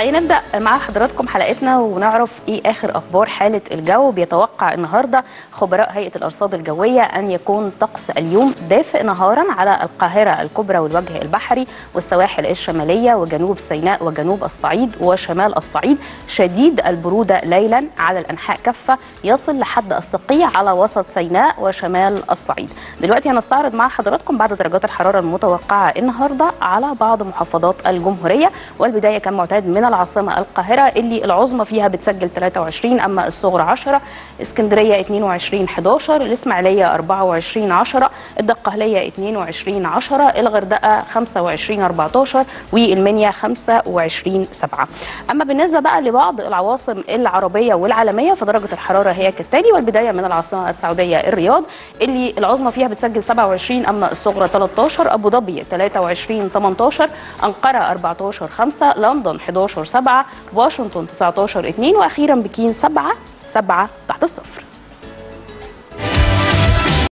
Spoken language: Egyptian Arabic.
خلينا نبدا مع حضراتكم حلقتنا ونعرف ايه اخر اخبار حاله الجو بيتوقع النهارده خبراء هيئه الارصاد الجويه ان يكون طقس اليوم دافئ نهارا على القاهره الكبرى والوجه البحري والسواحل الشماليه وجنوب سيناء وجنوب الصعيد وشمال الصعيد شديد البروده ليلا على الانحاء كافه يصل لحد الصقيع على وسط سيناء وشمال الصعيد دلوقتي هنستعرض مع حضراتكم بعض درجات الحراره المتوقعه النهارده على بعض محافظات الجمهوريه والبدايه كان معتاد من العاصمه القاهره اللي العظمى فيها بتسجل 23 اما الصغرى 10 اسكندريه 22 11 الاسماعيليه 24 10 الدقهليه 22 10 الغردقه 25 14 والمنيا 25 7 اما بالنسبه بقى لبعض العواصم العربيه والعالميه فدرجه الحراره هي كالتالي والبدايه من العاصمه السعوديه الرياض اللي العظمى فيها بتسجل 27 اما الصغرى 13 ابو ظبي 23 18 انقره 14 5 لندن 11 7 واشنطن 19 2 واخيرا بكين 7 7 تحت الصفر